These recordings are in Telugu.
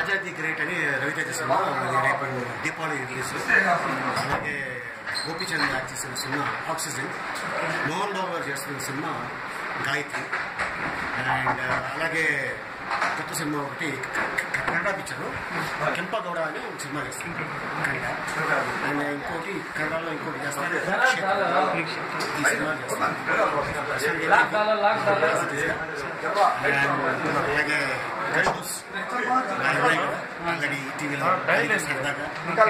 ఆజాదీ గ్రేట్ అని రవితేజ సినిమా అది రేపు దీపావళి రిలీజ్ అలాగే గోపీచంద్ యాక్ట్ చేసిన సినిమా ఆక్సిజన్ మోహన్ బాబు గారు చేస్తున్న సినిమా గాయత్రి అండ్ అలాగే కొత్త సినిమా ఒకటి కన్నడ పిక్చర్ కెంపగౌడ అని ఒక సినిమా చేస్తుంది కన్నడ అండ్ ఇంకోటి కన్నడలో ఇంకోటి చేస్తారు ఈ సినిమా చేస్తారు అలాగే గైడోస్ ఆల్రెడీ టీవీలో సరదాగా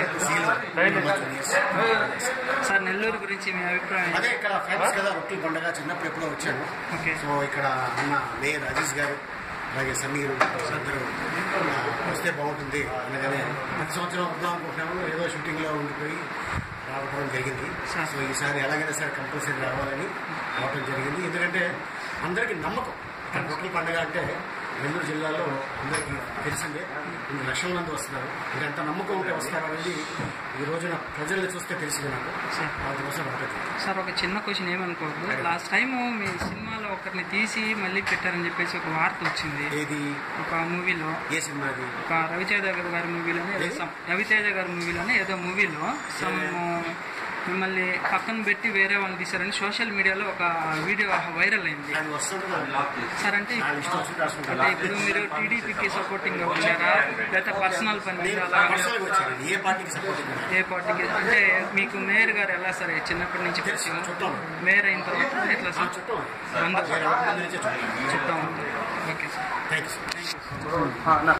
సార్ నెల్లూరు గురించి మీ అభిప్రాయం అదే ఇక్కడ ఫేమస్ కదా రొట్టి పండగ చిన్నప్పుడు ఎప్పుడో వచ్చాను ఓకే సో ఇక్కడ ఉన్న మేయర్ అజీజ్ గారు అలాగే సమీర్ అందరూ ఆ, వస్తే బాగుంటుంది అనగానే ప్రతి సంవత్సరం వద్దాం అనుకుంటున్నాము ఏదో షూటింగ్లో ఉండిపోయి రావడం జరిగింది సో ఈసారి ఎలాగైనా సరే కంపల్సరీ రావాలని రావడం జరిగింది ఎందుకంటే అందరికీ నమ్మకం ఇక్కడ రొట్టెల పండుగ అంటే నెల్లూరు జిల్లాలో అందరికీ తెలిసిందే ఇన్ని లక్షల మంది వస్తున్నారు ఇది ఎంత నమ్మకం ఉంటే వస్తారు అనేది ఈ రోజున ప్రజల్ని చూస్తే తెలిసింది నాకు అందుకోసం ఉంటుంది సార్ ఒక చిన్న క్వశ్చన్ ఏమనుకోవద్దు లాస్ట్ టైం మీ సినిమాలో ఒకరిని తీసి మళ్ళీ పెట్టారని చెప్పేసి ఒక వార్త వచ్చింది ఏది ఒక మూవీలో ఏ సినిమా అది ఒక రవితేజ గారి మూవీలోనే ఏదో some- రవితేజ గారి మూవీలోనే ఏదో మూవీలో సమ్ మిమ్మల్ని పక్కన పెట్టి వేరే వాళ్ళని తీశారని సోషల్ మీడియాలో ఒక వీడియో వైరల్ అయింది అది వస్తుంది కదా. సార్ అంటే నా ఇష్టం వచ్చింది రాసుకుంటాను. అంటే ఇప్పుడు మీరు టీడీపీకి సపోర్టింగ్ గా వచ్చారా లేకపోతే పర్సనల్ పని మీద అలా పర్సనల్గా వచ్చారు ఏ పార్టీకి సపోర్ట్ ఏ పార్టీకి అంటే మీకు మేయర్ గారు ఎలా సరే చిన్నప్పటి నుంచి తెలుసు, పరిచయం చుట్టం. మేయర్ అయిన తర్వాత ఎట్లా సార్ చుట్టూ అందరూ వేరే వాళ్ళ ముందు నుంచే చుట్టూ చెప్తా ఉంటారు ఓకే సార్ థ్యాంక్ యూ